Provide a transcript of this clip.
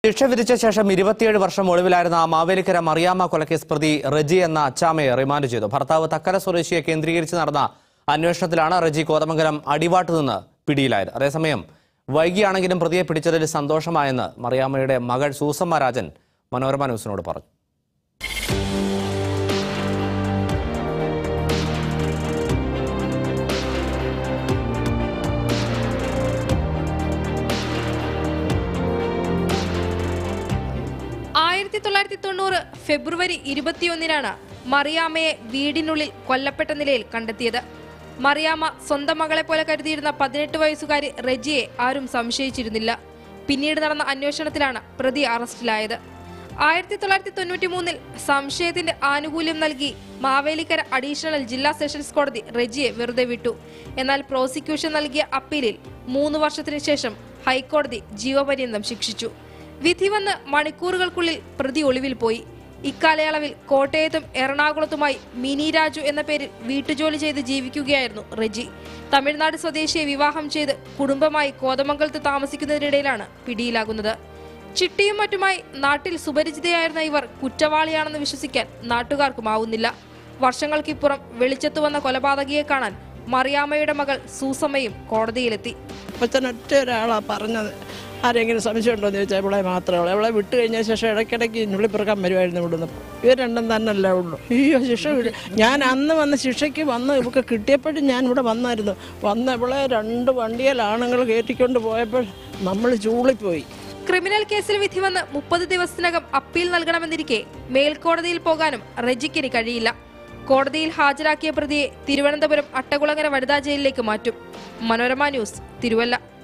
ശിക്ഷ വിധിച്ച ശേഷം ഇരുപത്തിയേഴ് വർഷം ഒളിവിലായിരുന്ന മാവേലിക്കര മറിയാമ്മ കൊലക്കേസ് പ്രതി റജി എന്ന അച്ചാമയെ റിമാൻഡ് ചെയ്തു ഭർത്താവ് തക്കല സ്വദേശിയെ കേന്ദ്രീകരിച്ച് നടന്ന അന്വേഷണത്തിലാണ് റജി കോതമംഗലം അടിവാട്ട് നിന്ന് പിടിയിലായത് അതേസമയം വൈകിയാണെങ്കിലും പ്രതിയെ പിടിച്ചതിൽ സന്തോഷമായെന്ന് മറിയാമ്മയുടെ മകൾ സൂസമ്മ രാജൻ മനോരമ ന്യൂസിനോട് പറഞ്ഞു ആയിരത്തി തൊള്ളായിരത്തി തൊണ്ണൂറ് ഫെബ്രുവരി ഇരുപത്തിയൊന്നിനാണ് മറിയാമ്മയെ വീടിനുള്ളിൽ കൊല്ലപ്പെട്ട നിലയിൽ കണ്ടെത്തിയത് മറിയാമ്മ സ്വന്തം മകളെ പോലെ കരുതിയിരുന്ന പതിനെട്ട് വയസ്സുകാരി റെജിയെ ആരും സംശയിച്ചിരുന്നില്ല പിന്നീട് നടന്ന അന്വേഷണത്തിലാണ് പ്രതി അറസ്റ്റിലായത് ആയിരത്തി തൊള്ളായിരത്തി തൊണ്ണൂറ്റി മൂന്നിൽ സംശയത്തിന്റെ ആനുകൂല്യം നൽകി മാവേലിക്കര അഡീഷണൽ ജില്ലാ സെഷൻസ് കോടതി റെജിയെ വെറുതെ വിട്ടു എന്നാൽ പ്രോസിക്യൂഷൻ നൽകിയ അപ്പീലിൽ മൂന്ന് വർഷത്തിനു ശേഷം ഹൈക്കോടതി ജീവപര്യന്തം ശിക്ഷിച്ചു വിധി വന്ന് മണിക്കൂറുകൾക്കുള്ളിൽ പ്രതി ഒളിവിൽ പോയി ഇക്കാലയളവിൽ കോട്ടയത്തും എറണാകുളത്തുമായി മിനി രാജു എന്ന പേരിൽ വീട്ടുജോലി ചെയ്ത് ജീവിക്കുകയായിരുന്നു റെജി തമിഴ്നാട് സ്വദേശിയെ വിവാഹം ചെയ്ത് കുടുംബമായി കോതമംഗലത്ത് താമസിക്കുന്നതിനിടയിലാണ് പിടിയിലാകുന്നത് ചിട്ടിയും മറ്റുമായി നാട്ടിൽ സുപരിചിതയായിരുന്ന ഇവർ കുറ്റവാളിയാണെന്ന് വിശ്വസിക്കാൻ നാട്ടുകാർക്കുമാവുന്നില്ല വർഷങ്ങൾക്കിപ്പുറം വെളിച്ചത്തു വന്ന കൊലപാതകിയെ കാണാൻ മറിയാമ്മയുടെ മകൾ സൂസമ്മയും കോടതിയിലെത്തി അപ്പച്ചൻ ഒറ്റ ഒരാളാണ് പറഞ്ഞത് ആരെങ്കിലും സംശയമുണ്ടോ എന്ന് ചോദിച്ചാൽ ഇവളെ മാത്രമേ ഉള്ളൂ ഇവളെ വിട്ട് കഴിഞ്ഞ ശേഷം ഇടയ്ക്കിടയ്ക്ക് നുള്ളിപ്പിറക്കാൻ വരുമായിരുന്നു ഇവിടുന്ന് ഇവർ രണ്ടും തന്നെയല്ലേ ഉള്ളൂ അയ്യോ ശിക്ഷ വിട് ഞാൻ അന്ന് വന്ന ശിക്ഷയ്ക്ക് വന്ന് ഇവൾക്ക് കിട്ടിയപ്പോഴും ഞാൻ ഇവിടെ വന്നായിരുന്നു വന്ന ഇവളെ രണ്ട് വണ്ടിയിൽ ആണുങ്ങൾ കയറ്റിക്കൊണ്ട് പോയപ്പോൾ നമ്മൾ ചൂളിപ്പോയി ക്രിമിനൽ കേസിൽ വിധി വന്ന് മുപ്പത് ദിവസത്തിനകം അപ്പീൽ നൽകണമെന്നിരിക്കെ മേൽക്കോടതിയിൽ പോകാനും റെജിക്കിന് കഴിയില്ല കോടതിയിൽ ഹാജരാക്കിയ പ്രതിയെ തിരുവനന്തപുരം അട്ടകുളങ്ങര വനിതാ ജയിലിലേക്ക് മാറ്റും മനോരമ ന്യൂസ് തിരുവല്ല